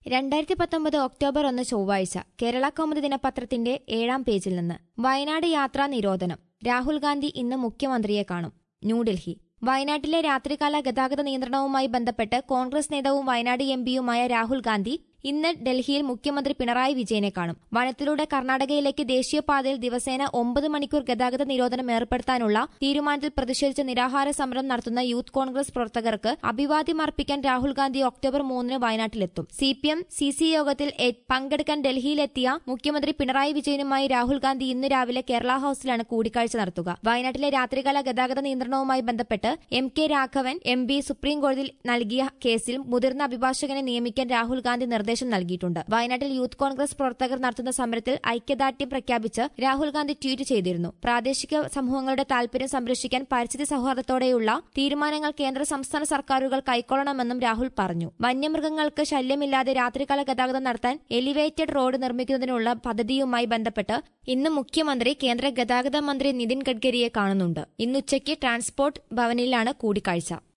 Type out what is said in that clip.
രണ്ടായിരത്തി പത്തൊമ്പത് ഒക്ടോബർ ഒന്ന് ചൊവ്വാഴ്ച കേരള കൗമുദി ദിനപത്രത്തിന്റെ ഏഴാം പേജിൽ നിന്ന് വയനാട് യാത്രാ നിരോധനം രാഹുൽ ഗാന്ധി ഇന്ന് മുഖ്യമന്ത്രിയെ കാണും ന്യൂഡൽഹി വയനാട്ടിലെ രാത്രികാല ഗതാഗത നിയന്ത്രണവുമായി ബന്ധപ്പെട്ട് കോൺഗ്രസ് നേതാവും വയനാട് എം പിയുമായ രാഹുൽ ഗാന്ധി ഇന്ന് ഡൽഹിയിൽ മുഖ്യമന്ത്രി പിണറായി വിജയനെ കാണും വനത്തിലൂടെ കർണാടകയിലേക്ക് ദേശീയപാതയിൽ ദിവസേന ഒമ്പത് മണിക്കൂർ ഗതാഗത നിരോധനം ഏർപ്പെടുത്താനുള്ള തീരുമാനത്തിൽ പ്രതിഷേധിച്ച് നിരാഹാര സമരം നടത്തുന്ന യൂത്ത് കോൺഗ്രസ് പ്രവർത്തകർക്ക് അഭിവാദ്യം അർപ്പിക്കാൻ രാഹുൽ ഗാന്ധി ഒക്ടോബർ മൂന്നിന് വയനാട്ടിലെത്തും C P M C C യോഗത്തിൽ എ- പങ്കെടുക്കാൻ ഡൽഹിയിലെത്തിയ മുഖ്യമന്ത്രി പിണറായി വിജയനുമായി രാഹുൽ ഗാന്ധി ഇന്ന് രാവിലെ കേരള ഹൌസിലാണ് കൂടിക്കാഴ്ച നടത്തുക വയനാട്ടിലെ രാത്രികാല ഗതാഗത നിയന്ത്രണവുമായി ബന്ധപ്പെട്ട് M K Raghavan M P supreme കോടതിയിൽ നൽകിയ കേസിൽ മുതിർന്ന അഭിഭാഷകനെ നിയമിക്കാൻ രാഹുൽ ഗാന്ധി നിർദ്ദേശം നൽകിയിട്ടുണ്ട് വയനാട്ടിൽ യൂത്ത് കോൺഗ്രസ് പ്രവർത്തകർ നടത്തുന്ന സമരത്തിൽ ഐക്യദാർഢ്യം പ്രഖ്യാപിച്ച് രാഹുൽ ഗാന്ധി ട്വീറ്റ് ചെയ്തിരുന്നു പ്രാദേശിക സമൂഹങ്ങളുടെ താൽപര്യം സംരക്ഷിക്കാൻ പരിസ്ഥിതി സൗഹാർദ്ദത്തോടെയുള്ള തീരുമാനങ്ങൾ കേന്ദ്ര സംസ്ഥാന സർക്കാരുകൾ കൈക്കൊള്ളണമെന്നും രാഹുൽ പറഞ്ഞു വന്യമൃഗങ്ങൾക്ക് ശല്യമില്ലാതെ രാത്രികാല ഗതാഗതം നടത്താൻ എലിവേറ്റഡ് റോഡ് നിർമ്മിക്കുന്നതിനുള്ള പദ്ധതിയുമായി ബന്ധപ്പെട്ട് ഇന്ന് മുഖ്യമന്ത്രി കേന്ദ്ര ഗതാഗത മന്ത്രി നിതിൻ ഗഡ്കരിയെ കാണുന്നുണ്ട് ഇന്നുച്ചയ്ക്ക് ട്രാൻസ്പോർട്ട് ഭവനിലാണ് കൂടിക്കാഴ്ച